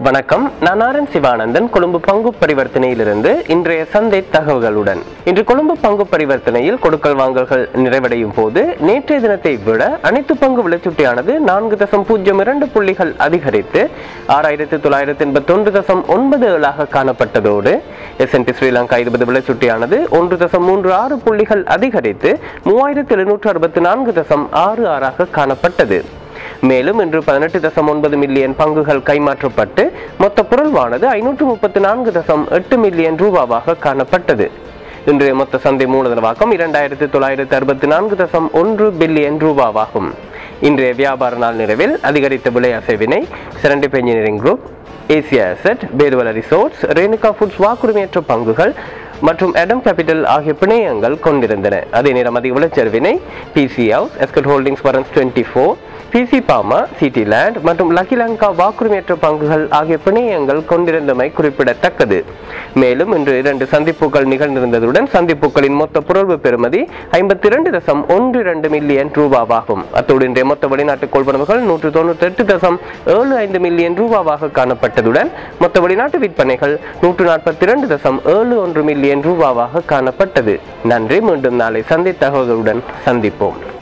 வணக்கம் நான் ஆரன் சிவானந்தன் கொழும்பு பங்கு பரிவர்த்தனையிலிருந்து இன்றைய சந்தை தகவல்களுடன் இன்று கொழும்பு பங்கு பரிவர்த்தனையில் கொடுக்கல் வாங்கல்கள் நிறைவடையும் போது நேற்றைய தினத்தை விட அனைத்து பங்கு விலைச்சுட்டியானது நான்கு தசம் பூஜ்ஜியம் இரண்டு புள்ளிகள் அதிகரித்து ஆறாயிரத்தி தொள்ளாயிரத்தி எண்பத்தி ஒன்று தசம் ஒன்பது ஏழாக காணப்பட்டதோடு எஸ்என்பி ஸ்ரீலங்கா இருபது விலைச்சுட்டியானது ஒன்று தசம் மூன்று ஆறு புள்ளிகள் அதிகரித்து மூவாயிரத்தி எழுநூற்று அறுபத்தி நான்கு தசம் ஆறு ஆறாக காணப்பட்டது மேலும் இன்று பதினெட்டு தசம் ஒன்பது மில்லியன் பங்குகள் கைமாற்றப்பட்டு மொத்த பொருள்வானது ஐநூற்று முப்பத்தி நான்கு தசம் எட்டு மில்லியன் ரூபாவாக காணப்பட்டது இன்றைய மொத்த சந்தை மூலதனவாக்கம் இரண்டாயிரத்தி தொள்ளாயிரத்தி அறுபத்தி நான்கு தசம் ஒன்று பில்லியன் ரூபாவாகும் இன்றைய வியாபார நாள் நிறைவில் அதிகரித்த விலை அசைவினை Serendib engineering group Asia asset பேதுவல ரிசோர்ட்ஸ் ரேணுகா ஃபுட்ஸ் வாக்குரிமையற்ற பங்குகள் மற்றும் எடம் கேபிட்டல் ஆகிய பிணையங்கள் கொண்டிருந்தன அதே நேரம் அதிக விளைச்சரிவினை பிசி ஹவுஸ் எஸ்கட் holdings warrants twenty four PC பாமா சிட்டி லேண்ட் மற்றும் லக்கி லங்கா வாக்குரிமையற்ற பங்குகள் ஆகிய பிணையங்கள் கொண்டிருந்தமை குறிப்பிடத்தக்கது மேலும் இன்று இரண்டு சந்திப்புகள் நிகழ்ந்திருந்ததுடன் சந்திப்புகளின் மொத்த புரள்வு பெறுமதி ஐம்பத்தி இரண்டு தசம் ஒன்று இரண்டு மில்லியன் ரூபாவாகும் அத்தோடு இன்றைய மொத்த வெளிநாட்டு கொள்வனவுகள் நூற்று தொண்ணூற்றி எட்டு தசம் ஏழு ஐந்து மில்லியன் ரூபாவாக காணப்பட்டதுடன் மொத்த வெளிநாட்டு விற்பனைகள் நூற்று நாற்பத்தி இரண்டு தசம் ஏழு ஒன்று மில்லியன் ரூபாவாக காணப்பட்டது நன்றி மீண்டும் நாளை சந்தை தகவல்களுடன் சந்திப்போம்